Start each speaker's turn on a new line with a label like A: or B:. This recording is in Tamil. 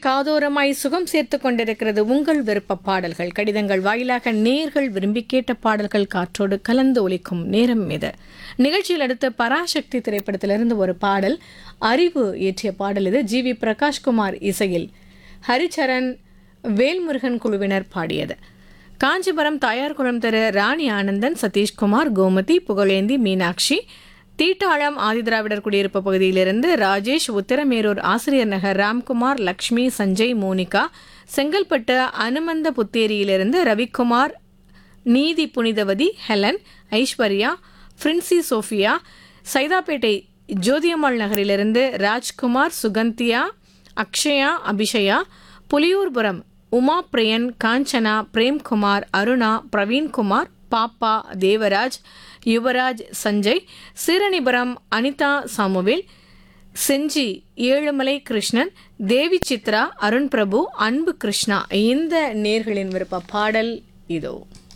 A: காதோரமாய் சுகம் சேர்த்து கொண்டிருக்கிறது உங்கள் விருப்ப பாடல்கள் கடிதங்கள் வாயிலாக நேர்கள் விரும்பி கேட்ட பாடல்கள் காற்றோடு கலந்து ஒலிக்கும் நேரம் இது நிகழ்ச்சியில் அடுத்த பராசக்தி திரைப்படத்திலிருந்து ஒரு பாடல் அறிவு இயற்றிய பாடல் இது ஜி வி பிரகாஷ்குமார் இசையில் ஹரிச்சரன் வேல்முருகன் குழுவினர் பாடியது காஞ்சிபுரம் தாயார்குளம் திரு ராணி ஆனந்தன் சதீஷ்குமார் கோமதி புகழேந்தி மீனாட்சி தீட்டாளம் ஆதிதிராவிடர் குடியிருப்பு பகுதியிலிருந்து ராஜேஷ் உத்திரமேரூர் ஆசிரியர் நகர் ராம்குமார் லக்ஷ்மி சஞ்சய் மோனிகா செங்கல்பட்டு அனுமந்த புத்தேரியிலிருந்து ரவிக்குமார் நீதி புனிதவதி ஹெலன் ஐஸ்வர்யா பிரின்சி சோஃபியா சைதாப்பேட்டை ஜோதியம்மாள் நகரிலிருந்து ராஜ்குமார் சுகந்தியா அக்ஷயா அபிஷயா புலியூர்புரம் உமா பிரியன் காஞ்சனா பிரேம்குமார் அருணா பிரவீன்குமார் பாப்பா தேவராஜ் யுவராஜ் சஞ்சய் சீரணிபுரம் அனிதா சாமுவேல் செஞ்சி ஏழுமலை கிருஷ்ணன் தேவி சித்ரா அருண் பிரபு அன்பு கிருஷ்ணா இந்த நேர்களின் விருப்ப பாடல் இதோ